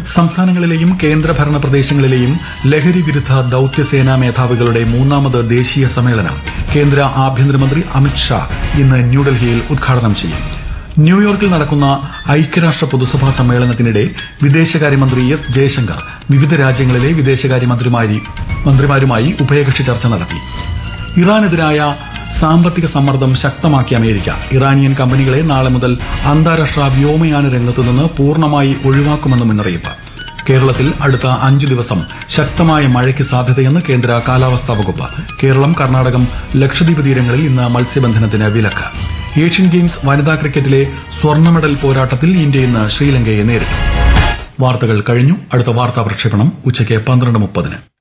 സംസ്ഥാനങ്ങളിലെയും കേന്ദ്രഭരണ പ്രദേശങ്ങളിലെയും ലഹരി വിരുദ്ധ ദൌത്യസേനാ മേധാവികളുടെ മൂന്നാമത് ദേശീയ സമ്മേളനം കേന്ദ്ര ആഭ്യന്തരമന്ത്രി അമിത് ഷാ ഇന്ന് ന്യൂഡൽഹിയിൽ ഉദ്ഘാടനം ചെയ്യും ന്യൂയോർക്കിൽ നടക്കുന്ന ഐക്യരാഷ്ട്ര പൊതുസഭാ സമ്മേളനത്തിനിടെ വിദേശകാര്യമന്ത്രി എസ് ജയശങ്കർ വിവിധ രാജ്യങ്ങളിലെ വിദേശകാര്യമന്ത്രിമാരി മന്ത്രിമാരുമായി ഉഭയകക്ഷി ചർച്ച നടത്തി ഇറാനെതിരായ സാമ്പത്തിക സമ്മർദ്ദം ശക്തമാക്കിയ അമേരിക്ക ഇറാനിയൻ കമ്പനികളെ നാളെ മുതൽ അന്താരാഷ്ട്ര വ്യോമയാന രംഗത്തു നിന്ന് പൂർണ്ണമായി ഒഴിവാക്കുമെന്ന് മുന്നറിയിപ്പ് കേരളത്തിൽ അടുത്ത അഞ്ചു ദിവസം ശക്തമായ മഴയ്ക്ക് സാധ്യതയെന്ന് കേന്ദ്ര കാലാവസ്ഥാ വകുപ്പ് കേരളം കർണാടകം ലക്ഷദ്വീപ് തീരങ്ങളിൽ ഇന്ന് മത്സ്യബന്ധനത്തിന് വിലക്ക് ഏഷ്യൻ ഗെയിംസ് വനിതാ ക്രിക്കറ്റിലെ സ്വർണ്ണ മെഡൽ പോരാട്ടത്തിൽ ഇന്ത്യ ഇന്ന് ശ്രീലങ്കയെ നേരിടും വാർത്തകൾ കഴിഞ്ഞു അടുത്ത വാർത്താ പ്രക്ഷേപണം ഉച്ചയ്ക്ക് പന്ത്രണ്ട് മുപ്പതിന്